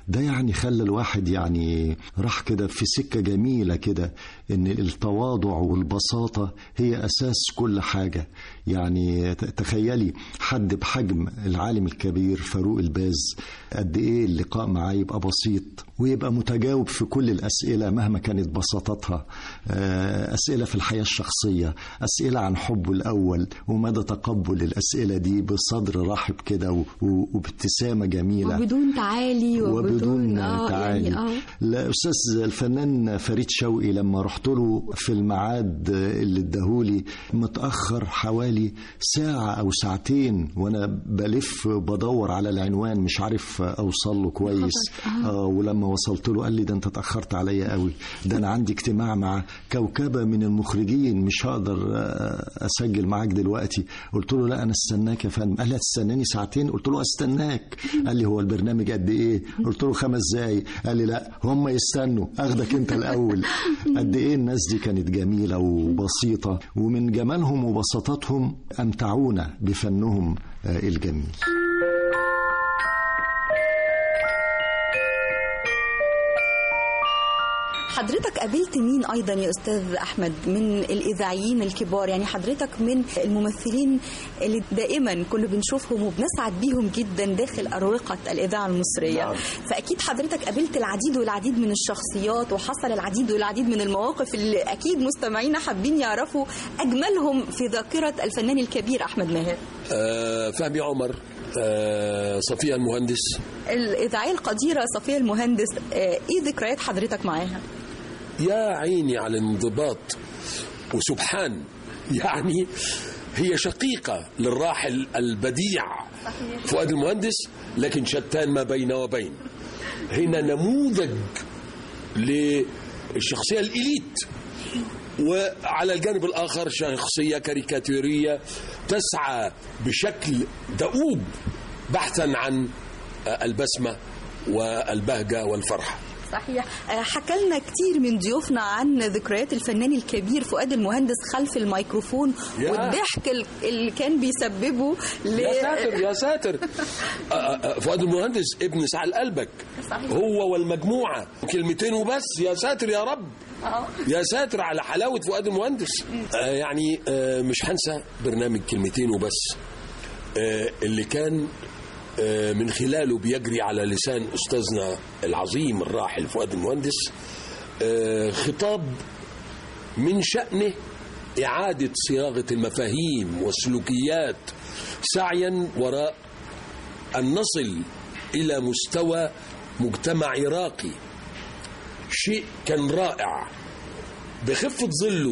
ده يعني خلى الواحد يعني راح كده في سكة جميلة كده ان التواضع والبساطة هي اساس كل حاجة يعني ت- تخيلي حد بحجم العالم الكبير فاروق الباز قد ايه اللقاء معاه يبقى بسيط ويبقى متجاوب في كل الاسئله مهما كانت بساطتها آه، اسئله في الحياه الشخصيه اسئله عن حبه الاول ومدى تقبل الاسئله دي بصدر رحب كده و- و- وبابتسامه جميله وبدون تعالي وبدون وبدون آه، تعالي يعني آه. لا استاذ الفنان فريد شوقي لما رحت له في الميعاد اللي اداهولي متاخر حوالي ساعه او ساعتين وانا بلف بدور على العنوان مش عارف اوصل له كويس خبر. آه. آه ولما وصلت له قال لي ده انت اتاخرت عليا قوي ده انا عندي اجتماع مع كوكبه من المخرجين مش هقدر آه، اسجل معاك دلوقتي قلت له لا انا استناك يا فندم قال لي هتستناني ساعتين قلت له استناك قال لي هو البرنامج قد ايه قلت له خمس دقايق قال لي لا هم يستنوا اخدك انت الاول قد ايه الناس دي كانت جميله وبسيطه ومن جمالهم وبساطتهم امتعونا بفنهم آه، الجميل حضرتك قابلت مين ايضا يا استاذ احمد من الاذاعيين الكبار يعني حضرتك من الممثلين اللي دائما كنا بنشوفهم وبنسعد بيهم جدا داخل اروقه الاذاعه المصريه نعم. فاكيد حضرتك قابلت العديد والعديد من الشخصيات وحصل العديد والعديد من المواقف اللي اكيد مستمعينا حابين يعرفوا اجملهم في ذاكره الفنان الكبير احمد ماهر آه، فهمي عمر آه، صفية المهندس الاذاعيه القديره صفيه المهندس آه، ايه ذكريات حضرتك معاها يا عيني على الانضباط وسبحان يعني هي شقيقة للراحل البديع فؤاد المهندس لكن شتان ما بين وبين هنا نموذج للشخصية الإليت وعلى الجانب الآخر شخصية كاريكاتيرية تسعى بشكل دؤوب بحثا عن البسمة والبهجة والفرحة صحيح آه، حكى لنا كتير من ضيوفنا عن ذكريات الفنان الكبير فؤاد المهندس خلف الميكروفون يا. والضحك ال- اللي كان بيسببه ل... يا ساتر يا ساتر آه، آه، فؤاد المهندس ابن سعد قلبك صحيح. هو والمجموعة كلمتين وبس يا ساتر يا رب آه. يا ساتر على حلاوة فؤاد المهندس آه، يعني آه، مش هنسى برنامج كلمتين وبس آه، اللي كان آه، من خلاله بيجري على لسان أستاذنا العظيم الراحل فؤاد المهندس آه، خطاب من شأنه إعادة صياغة المفاهيم والسلوكيات سعيا وراء أن نصل إلى مستوى مجتمع راقي شيء كان رائع بخفة ظله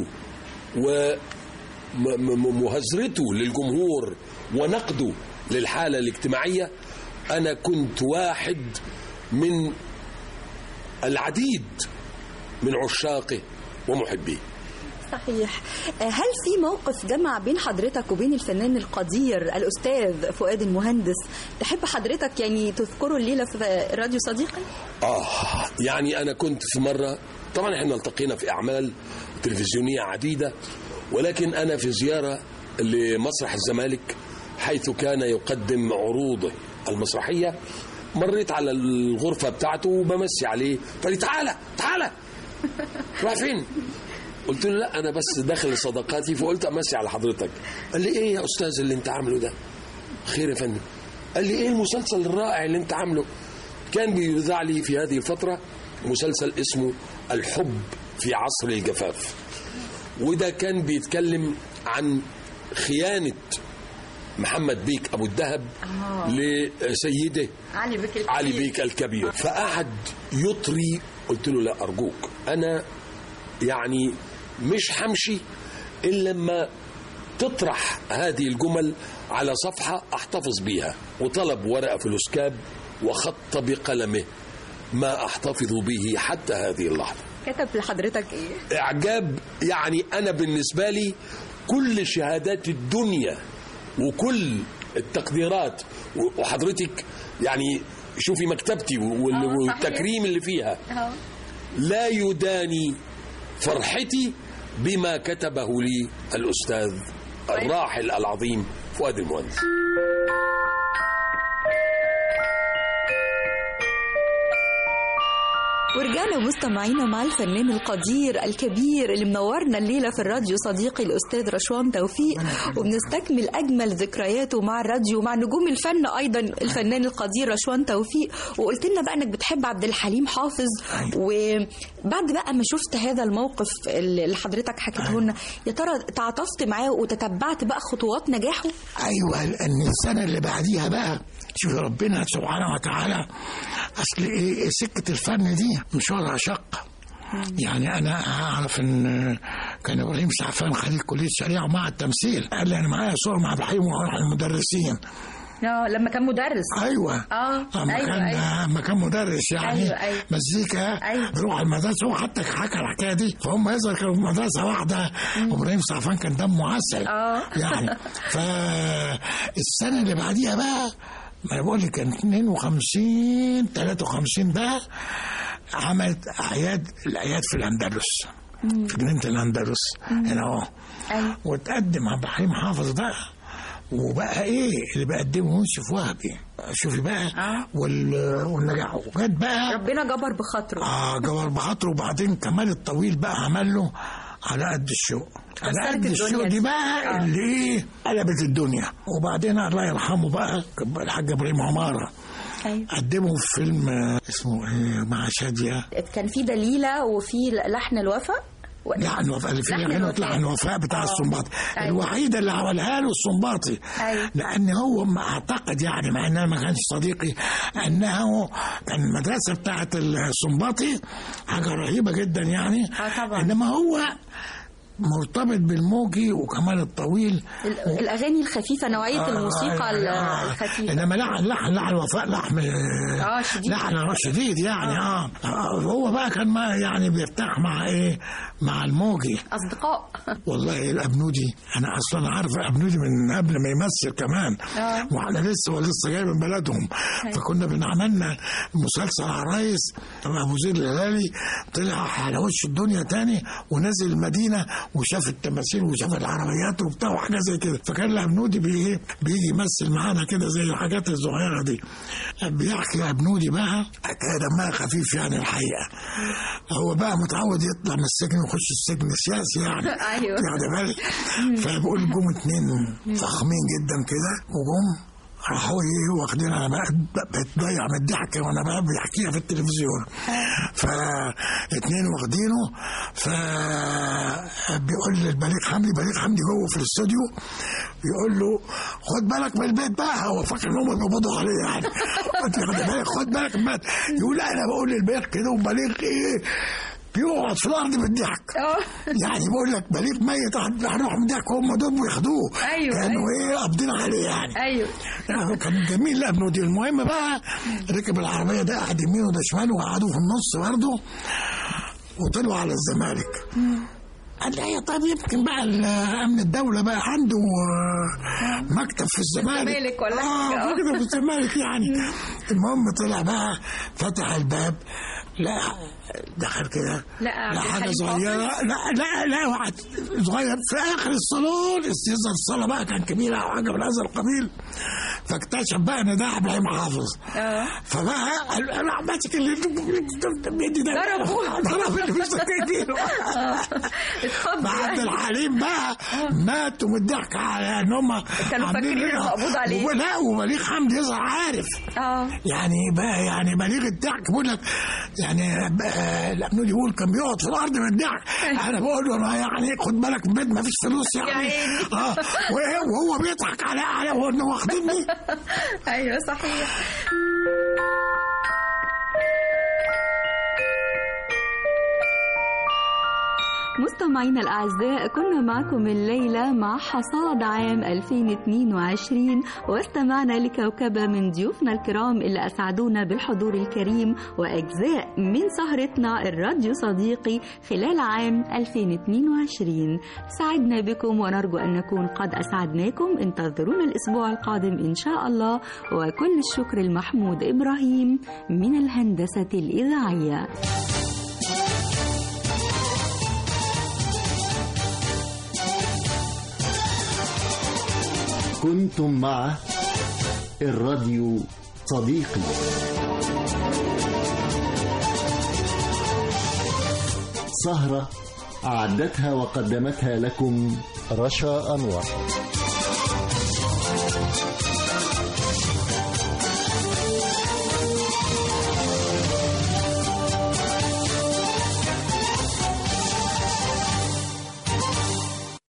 ومهزرته للجمهور ونقده للحالة الاجتماعية أنا كنت واحد من العديد من عشاقه ومحبيه صحيح آه، هل في موقف جمع بين حضرتك وبين الفنان القدير الأستاذ فؤاد المهندس تحب حضرتك يعني تذكره الليلة في راديو صديقي؟ آه يعني أنا كنت في مرة طبعا احنا التقينا في أعمال تلفزيونية عديدة ولكن أنا في زيارة لمسرح الزمالك حيث كان يقدم عروضه المسرحية مريت على الغرفة بتاعته وبمسي عليه قال لي تعالى تعالى رايح فين؟ قلت له لا انا بس داخل لصداقاتي فقلت امسي على حضرتك قال لي ايه يا استاذ اللي انت عامله ده خير يا فندم قال لي ايه المسلسل الرائع اللي انت عامله كان بيذاع لي في هذه الفتره مسلسل اسمه الحب في عصر الجفاف وده كان بيتكلم عن خيانه محمد بيك ابو الدهب آه. لسيده علي بك الكبير. علي بيك الكبير فقعد يطري قلت له لا أرجوك أنا يعني مش همشي إلا لما تطرح هذه الجمل على صفحة أحتفظ بيها وطلب ورقة فلوسكاب وخط بقلمه ما أحتفظ به حتى هذه اللحظة كتب لحضرتك ايه؟ إعجاب يعني أنا بالنسبة لي كل شهادات الدنيا وكل التقديرات وحضرتك يعني شوفي مكتبتي وال- والتكريم اللي فيها لا يداني فرحتي بما كتبه لي الأستاذ الراحل العظيم فؤاد المهندس ورجعنا مستمعينا مع الفنان القدير الكبير اللي منورنا الليله في الراديو صديقي الاستاذ رشوان توفيق وبنستكمل اجمل ذكرياته مع الراديو ومع نجوم الفن ايضا الفنان القدير رشوان توفيق وقلت لنا بقى انك بتحب عبد الحليم حافظ وبعد بقى ما شفت هذا الموقف اللي حضرتك حكيته لنا يا ترى تعاطفت معاه وتتبعت بقى خطوات نجاحه ايوه لان السنه اللي بعديها بقى شوف ربنا سبحانه وتعالى اصل ايه سكه الفن دي مشوارها شق يعني انا اعرف ان كان ابراهيم سعفان خريج كليه شريعه ومع التمثيل قال لي انا معايا صور مع ابراهيم وهروح المدرسين اه لما كان مدرس ايوه اه اما ايوه كان ايوه اما كان مدرس يعني أيوة، أيوة. مزيكا أيوة. بيروح المدرسه هو حتى حكى الحكايه دي فهم يظهر كانوا في مدرسه واحده وابراهيم سعفان كان دمه عسل اه يعني فالسنه اللي بعديها بقى ما انا بقول لك كان 52 53 بقى عملت اعياد الاعياد في الاندلس في جنينه الاندلس هنا اهو ايوه وتقدم عبد الحليم حافظ بقى وبقى ايه اللي بقدمه يوسف وهبي شوفي بقى وال... والنجاح وجت بقى ربنا جبر بخاطره اه جوار بخاطره وبعدين كمال الطويل بقى عمل له على قد الشوق على كسرت قد الدنيا الشوق دي دي. بقى آه. اللي ايه قلبت الدنيا وبعدين الله يرحمه بقى الحاج ابراهيم عماره ايوه قدمه في فيلم آه، اسمه ايه مع شاديه كان في دليله وفي لحن الوفا و- لحن وفاء اللي في لحن غنوة الوفاء. لحن وفاء بتاع آه. السنباطي أيوة. الوحيدة اللي عملها له السنباطي أيوة. لأن هو ما أعتقد يعني مع إنها ما كانش صديقي أنه كان المدرسة بتاعت السنباطي حاجة رهيبة جدا يعني اه طبعا إنما هو مرتبط بالموجي وكمال الطويل ال- الاغاني الخفيفه نوعيه الموسيقى ال- آه. الخفيفه انما لحن لحن لحن وفاء لحن اه شديد لحن شديد يعني اه, آه. هو بقى كان ما يعني بيرتاح مع ايه مع الموجي اصدقاء والله الابنودي انا اصلا عارف الابنودي من قبل ما يمثل كمان آه. واحنا لسه ولسه جاي من بلدهم فكنا بنعملنا مسلسل عرايس ابو زيد الهلالي طلع على وش الدنيا تاني ونزل المدينه وشاف التماثيل وشاف العربيات وبتاع وحاجه زي كده فكان الابنودي بي إيه؟ بيجي يمثل معانا كده زي الحاجات الصغيره دي بيحكي ابنودي بقى حكايه دمها خفيف يعني الحقيقه هو بقى متعود يطلع من السجن ويخش السجن سياسي يعني ايوه واخد بالك فبقول جم اتنين فخمين جدا كده وجم راحوا ايه واخدين انا بقى بتضيع من الضحك وانا بقى بيحكيها في التلفزيون فاتنين واخدينه ف بيقول للبليغ حمدي بليغ حمدي جوه في الاستوديو بيقول له خد بالك من البيت بقى هو فاكر ان هم بيقبضوا عليه يعني قلت له خد بالك خد بالك من البيت يقول لا انا بقول للبليغ كده وبليغ ايه بيقعد في الارض بالضحك يعني بقول لك بليغ ميت هنروح من الضحك هم دول بياخدوه أيوة، كانوا أيوة. ايه قابضين عليه يعني ايوه يعني كان جميل لابنه دي المهم بقى ركب العربيه ده قعد يمين وده شمال وقعدوا في النص برضه وطلعوا على الزمالك قال لي يا طيب يمكن بقى ال- امن الدوله بقى عنده آه، مكتب في الزمالك الزمالك ولا اه حاجة. مكتب في الزمالك يعني المهم طلع بقى فتح الباب لا دخل كده لا لا عبد حاجه الحليم صغيره حافظ. لا لا لا واحد صغير في اخر الصالون استيزر الصاله بقى كان كبيره او حاجه من هذا القبيل فاكتشف بقى ان ده عبد الحليم حافظ اه فبقى راح ماسك اللي بيدي ده ضربه. ضرب اللي مش اتخض فعبد الحليم بقى مات من الضحك على ان هم كانوا فاكرين إنه مقبوض عليه. لا وبليغ حمدي يظهر عارف اه يعني بقى يعني بليغ الضحك بيقول لك يعني بقى الابنود يقول كان بيقعد في الارض من الضحك انا بقول له انا يعني خد بالك من البيت ما فيش فلوس يعني عيني. اه وهو وهو بيضحك على على انه واخدني ايوه صحيح مستمعينا الأعزاء كنا معكم الليلة مع حصاد عام 2022 واستمعنا لكوكبة من ضيوفنا الكرام اللي أسعدونا بالحضور الكريم وأجزاء من سهرتنا الراديو صديقي خلال عام 2022 سعدنا بكم ونرجو أن نكون قد أسعدناكم انتظرونا الأسبوع القادم إن شاء الله وكل الشكر المحمود إبراهيم من الهندسة الإذاعية كنتم مع الراديو صديقي السهرة أعدتها وقدمتها لكم رشا أنور